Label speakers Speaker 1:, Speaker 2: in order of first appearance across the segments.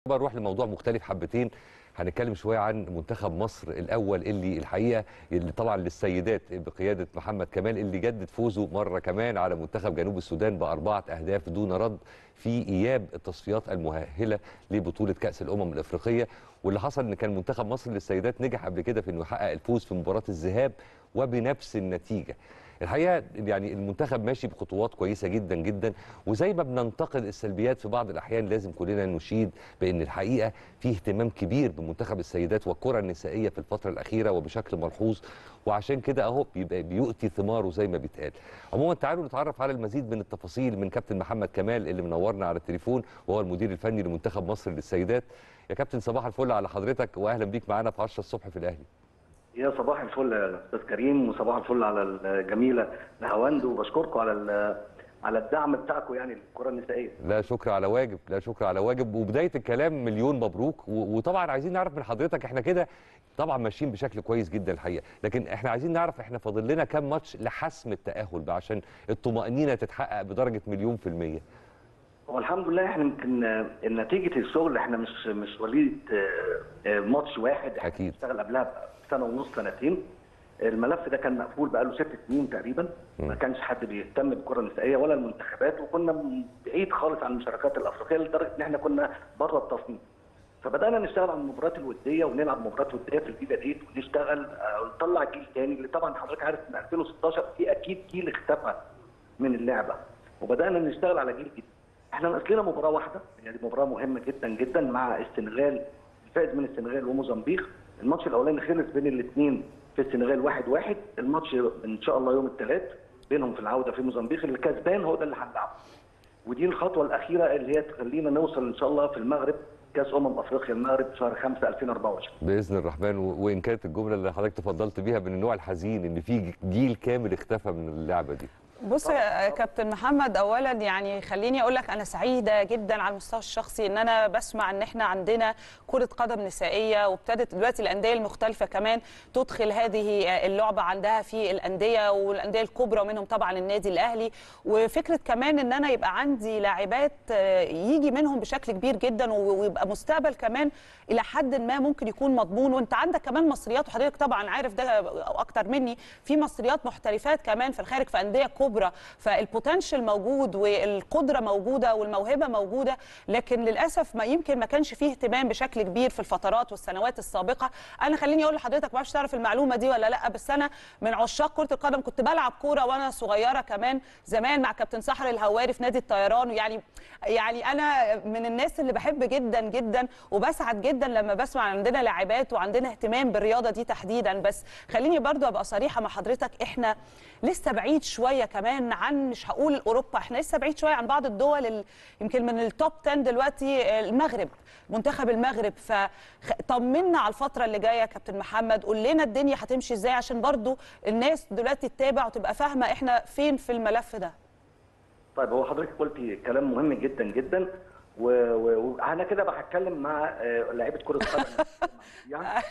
Speaker 1: بقى نروح لموضوع مختلف حبتين هنتكلم شويه عن منتخب مصر الاول اللي الحقيقه اللي طبعا للسيدات بقياده محمد كمال اللي جدد فوزه مره كمان على منتخب جنوب السودان باربعه اهداف دون رد في اياب التصفيات المؤهله لبطوله كاس الامم الافريقيه واللي حصل ان كان منتخب مصر للسيدات نجح قبل كده في انه يحقق الفوز في مباراه الذهاب وبنفس النتيجه الحقيقه يعني المنتخب ماشي بخطوات كويسه جدا جدا وزي ما بننتقد السلبيات في بعض الاحيان لازم كلنا نشيد بان الحقيقه في اهتمام كبير بمنتخب السيدات والكره النسائيه في الفتره الاخيره وبشكل ملحوظ وعشان كده اهو بيبقى بيؤتي ثماره زي ما بيتقال. عموما تعالوا نتعرف على المزيد من التفاصيل من كابتن محمد كمال اللي منورنا على التليفون وهو المدير الفني لمنتخب مصر للسيدات. يا كابتن صباح الفل على حضرتك واهلا بيك معانا في 10 الصبح في الاهلي.
Speaker 2: يا صباح الفل يا استاذ كريم وصباح الفل على الجميله نهاوند وبشكركم على على الدعم بتاعكم يعني للكره النسائيه.
Speaker 1: لا شكر على واجب لا شكر على واجب وبدايه الكلام مليون مبروك وطبعا عايزين نعرف من حضرتك احنا كده طبعا ماشيين بشكل كويس جدا الحقيقه لكن احنا عايزين نعرف احنا فاضل لنا كام ماتش لحسم التاهل بقى عشان الطمانينه تتحقق بدرجه مليون في الميه.
Speaker 2: هو الحمد لله احنا يمكن نتيجه الشغل احنا مش مش وليد ماتش واحد احنا
Speaker 1: أكيد.
Speaker 2: اشتغل قبلها سنه ونص سنتين الملف ده كان مقفول بقاله ست سنين تقريبا ما كانش حد بيهتم بالكره النسائيه ولا المنتخبات وكنا بعيد خالص عن المشاركات الافريقيه لدرجه ان احنا كنا بره التصنيف فبدانا نشتغل على المباريات الوديه ونلعب مباريات وديه في الفيفا ديت ونشتغل آه، ونطلع جيل تاني اللي طبعا حضرتك عارف ان 2016 في اكيد جيل اختفى من اللعبه وبدانا نشتغل على جيل جديد احنا ناقص لنا مباراه واحده هي دي مباراه مهمه جدا جدا مع السنغال الفائز من السنغال وموزمبيق الماتش الاولاني خلص بين الاثنين في السنغال واحد واحد الماتش ان شاء الله يوم الثلاث بينهم في العوده في موزمبيق اللي كسبان هو ده اللي هنلعبه ودي الخطوه الاخيره اللي هي تخلينا نوصل ان شاء الله في المغرب كاس امم افريقيا المغرب شهر 5 2024
Speaker 1: باذن الرحمن و- وان كانت الجمله اللي حضرتك تفضلت بيها من النوع الحزين ان في جيل كامل اختفى من اللعبه دي.
Speaker 3: بص يا كابتن محمد اولا يعني خليني اقول لك انا سعيده جدا على المستوى الشخصي ان انا بسمع ان احنا عندنا كره قدم نسائيه وابتدت دلوقتي الانديه المختلفه كمان تدخل هذه اللعبه عندها في الانديه والانديه الكبرى ومنهم طبعا النادي الاهلي وفكره كمان ان انا يبقى عندي لاعبات آه، يجي منهم بشكل كبير جدا و- ويبقى مستقبل كمان الى حد ما ممكن يكون مضمون وانت عندك كمان مصريات وحضرتك طبعا عارف ده اكتر مني في مصريات محترفات كمان في الخارج في انديه كبرى فالبوتنشال موجود والقدره موجوده والموهبه موجوده لكن للاسف ما يمكن ما كانش فيه اهتمام بشكل كبير في الفترات والسنوات السابقه انا خليني اقول لحضرتك ما اعرفش تعرف المعلومه دي ولا لا بس انا من عشاق كره القدم كنت بلعب كوره وانا صغيره كمان زمان مع كابتن سحر الهواري في نادي الطيران يعني يعني انا من الناس اللي بحب جدا جدا وبسعد جدا لما بسمع عندنا لاعبات وعندنا اهتمام بالرياضه دي تحديدا بس خليني برضو ابقى صريحه مع حضرتك احنا لسه بعيد شويه كمان عن مش هقول اوروبا احنا لسه بعيد شويه عن بعض الدول ال- يمكن من التوب 10 دلوقتي المغرب منتخب المغرب فطمنا على الفتره اللي جايه يا كابتن محمد قول لنا الدنيا هتمشي ازاي عشان برضو الناس دلوقتي تتابع وتبقى فاهمه احنا فين في الملف ده
Speaker 2: طيب هو حضرتك قلتي كلام مهم جدا جدا و- و- وانا كده بقى هتكلم مع آه، لعيبه كره قدم يعني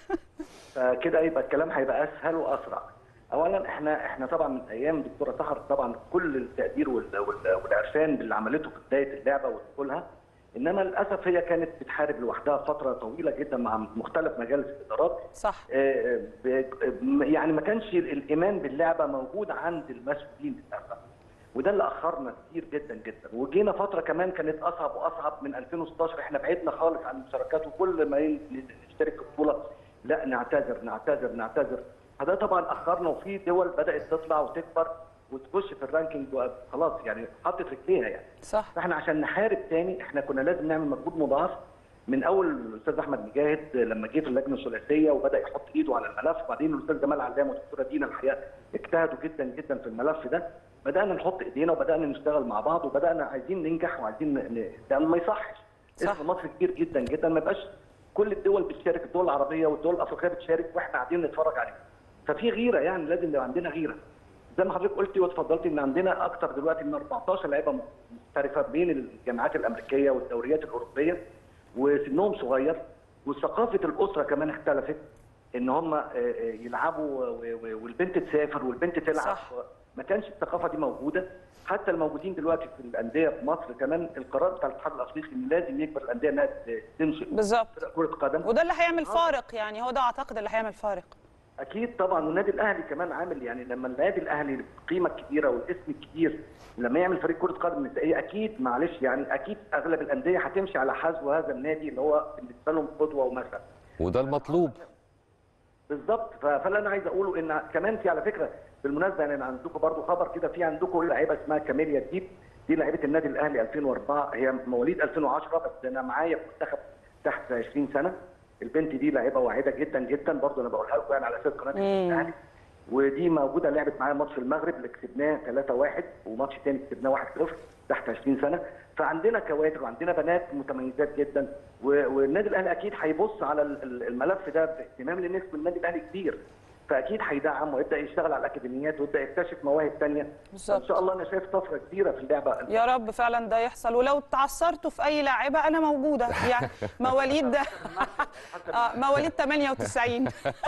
Speaker 2: فكده يبقى الكلام هيبقى اسهل واسرع اولا احنا احنا طبعا من ايام دكتوره سحر طبعا كل التقدير وال- وال- والعرفان باللي عملته في بدايه اللعبه ودخولها انما للاسف هي كانت بتحارب لوحدها فتره طويله جدا مع مختلف مجالس الادارات
Speaker 3: صح
Speaker 2: آه، ب- يعني ما كانش الايمان باللعبه موجود عند المسؤولين للاسف وده اللي اخرنا كتير جدا جدا وجينا فتره كمان كانت اصعب واصعب من 2016 احنا بعدنا خالص عن المشاركات وكل ما ي- نشترك في بطوله لا نعتذر نعتذر نعتذر فده طبعا اخرنا وفي دول بدات تطلع وتكبر وتخش في الرانكينج خلاص يعني حطت رجليها يعني
Speaker 3: صح
Speaker 2: فاحنا عشان نحارب تاني احنا كنا لازم نعمل مجهود مضاعف من اول الاستاذ احمد مجاهد لما جه في اللجنه الثلاثيه وبدا يحط ايده على الملف وبعدين الاستاذ جمال علام والدكتوره دينا الحقيقه اجتهدوا جدا جدا في الملف ده بدانا نحط ايدينا وبدانا نشتغل مع بعض وبدانا عايزين ننجح وعايزين ن... ن- لان ما يصحش
Speaker 3: صح.
Speaker 2: اسم مصر كبير جدا جدا ما يبقاش كل الدول بتشارك الدول العربيه والدول الافريقيه بتشارك واحنا قاعدين نتفرج عليهم ففي غيره يعني لازم يبقى عندنا غيره زي ما حضرتك قلتي واتفضلتي ان عندنا اكثر دلوقتي من 14 لعيبه محترفه بين الجامعات الامريكيه والدوريات الاوروبيه وسنهم صغير وثقافه الاسره كمان اختلفت ان هم يلعبوا و- و- والبنت تسافر والبنت تلعب
Speaker 3: صح.
Speaker 2: ما كانش الثقافه دي موجوده حتى الموجودين دلوقتي في الانديه في مصر كمان القرار بتاع الاتحاد الافريقي ان لازم يجبر الانديه انها تنشئ
Speaker 3: بالظبط
Speaker 2: فرق كره قدم
Speaker 3: وده اللي هيعمل فارق يعني هو ده اعتقد اللي هيعمل فارق
Speaker 2: اكيد طبعا والنادي الاهلي كمان عامل يعني لما النادي الاهلي القيمه الكبيره والاسم الكبير لما يعمل فريق كره قدم نسائيه اكيد معلش يعني اكيد اغلب الانديه هتمشي على حذو هذا النادي اللي هو بالنسبه لهم قدوه ومثل
Speaker 1: وده المطلوب
Speaker 2: بالظبط ف- فاللي انا عايز اقوله ان كمان في على فكره بالمناسبه يعني عندكم برضو خبر كده في عندكم لعيبه اسمها كاميليا الديب دي لعيبه النادي الاهلي 2004 هي مواليد 2010 بس انا معايا في منتخب تحت 20 سنه البنت دي لعيبه واعده جدا جدا برضو انا بقولها لكم يعني على اساس قناه النادي الاهلي ودي موجوده لعبت معايا ماتش في المغرب اللي كسبناه 3-1 وماتش تاني كسبناه 1-0 تحت 20 سنه فعندنا كوادر وعندنا بنات متميزات جدا و- والنادي الاهلي اكيد هيبص على ال- ال- الملف ده باهتمام لان اسم النادي الاهلي كبير فاكيد هيدعم ويبدا يشتغل على الاكاديميات ويبدا يكتشف مواهب ثانيه
Speaker 3: بالظبط.
Speaker 2: ان شاء الله انا شايف طفره كبيره في اللعبه
Speaker 3: يا رب فعلا ده يحصل ولو تعثرتوا في اي لاعبه انا موجوده يعني مواليد ده آه مواليد 98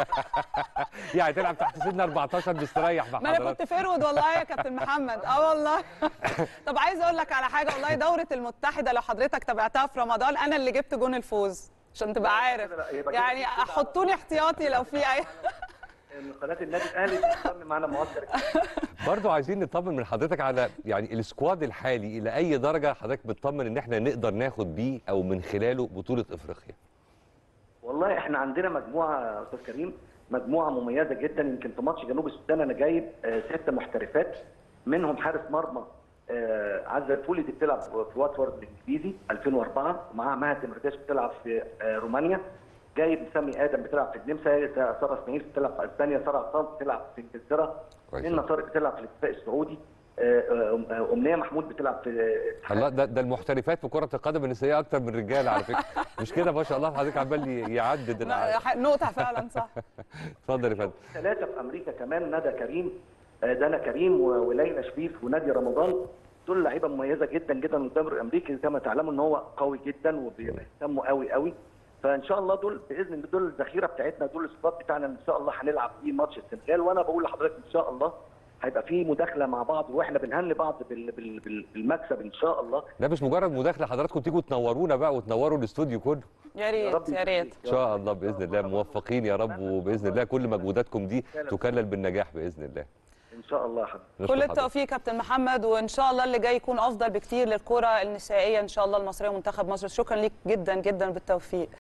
Speaker 1: يعني تلعب تحت سن 14 مستريح مع
Speaker 3: ما انا
Speaker 1: حضرتك
Speaker 3: كنت فيرود والله يا كابتن محمد اه والله طب عايز اقول لك على حاجه والله دوره المتحده لو حضرتك تابعتها في رمضان انا اللي جبت جون الفوز عشان تبقى عارف
Speaker 2: لا، لا، يبقى
Speaker 3: يعني
Speaker 2: كده- كده
Speaker 3: حطوني احتياطي لو في اي
Speaker 2: ان قناه النادي الاهلي تهتم معانا معسكر
Speaker 1: برضو عايزين نطمن من حضرتك على يعني السكواد الحالي الى اي درجه حضرتك بتطمن ان احنا نقدر ناخد بيه او من خلاله بطوله افريقيا
Speaker 2: والله احنا عندنا مجموعه يا استاذ كريم مجموعه مميزه جدا يمكن في ماتش جنوب السودان انا جايب آه، ست محترفات منهم حارس مرمى آه، عزه الفولي دي بتلعب في واتفورد الانجليزي 2004 ومعاها مها تمرداش بتلعب في آه، رومانيا جايب سامي ادم بتلعب في النمسا ساره اسماعيل بتلعب في اسبانيا ساره عصام بتلعب في انجلترا
Speaker 1: كويس.
Speaker 2: منى طارق بتلعب في الاتفاق السعودي آه، آه، آه، امنيه محمود بتلعب في آه،
Speaker 1: الله ده, ده المحترفات في كره القدم النسائيه اكتر من الرجاله على فكره مش كده ما شاء الله حضرتك عمال ي- يعدد الع-
Speaker 3: نقطه فعلا صح
Speaker 1: اتفضل يا فندم
Speaker 2: ثلاثة في أمريكا كمان ندى كريم آه، دانا كريم و- وليلى شريف ونادي رمضان دول لعيبه مميزه جدا جدا والدوري الامريكي كما تعلموا ان هو قوي جدا وبيهتموا قوي قوي فان شاء الله دول باذن الله دول الذخيره بتاعتنا دول السكواد بتاعنا ان شاء الله هنلعب فيه ماتش السنغال وانا بقول لحضرتك ان شاء الله هيبقى في مداخله مع بعض واحنا بنهني بعض بال- بال- بال- بالمكسب ان شاء الله
Speaker 1: ده مش مجرد مداخله حضراتكم تيجوا تنورونا بقى وتنوروا الاستوديو كله
Speaker 3: يا
Speaker 2: يا
Speaker 3: ريت
Speaker 2: رب
Speaker 3: يا ريت
Speaker 1: ان شاء الله باذن الله موفقين يا رب وباذن الله كل مجهوداتكم دي تكلل بالنجاح باذن الله
Speaker 2: ان شاء الله يا حبيبي
Speaker 1: نشكر
Speaker 3: كل
Speaker 1: حضرتك.
Speaker 3: التوفيق كابتن محمد وان شاء الله اللي جاي يكون افضل بكتير للكره النسائيه ان شاء الله المصريه ومنتخب مصر شكرا ليك جدا جدا بالتوفيق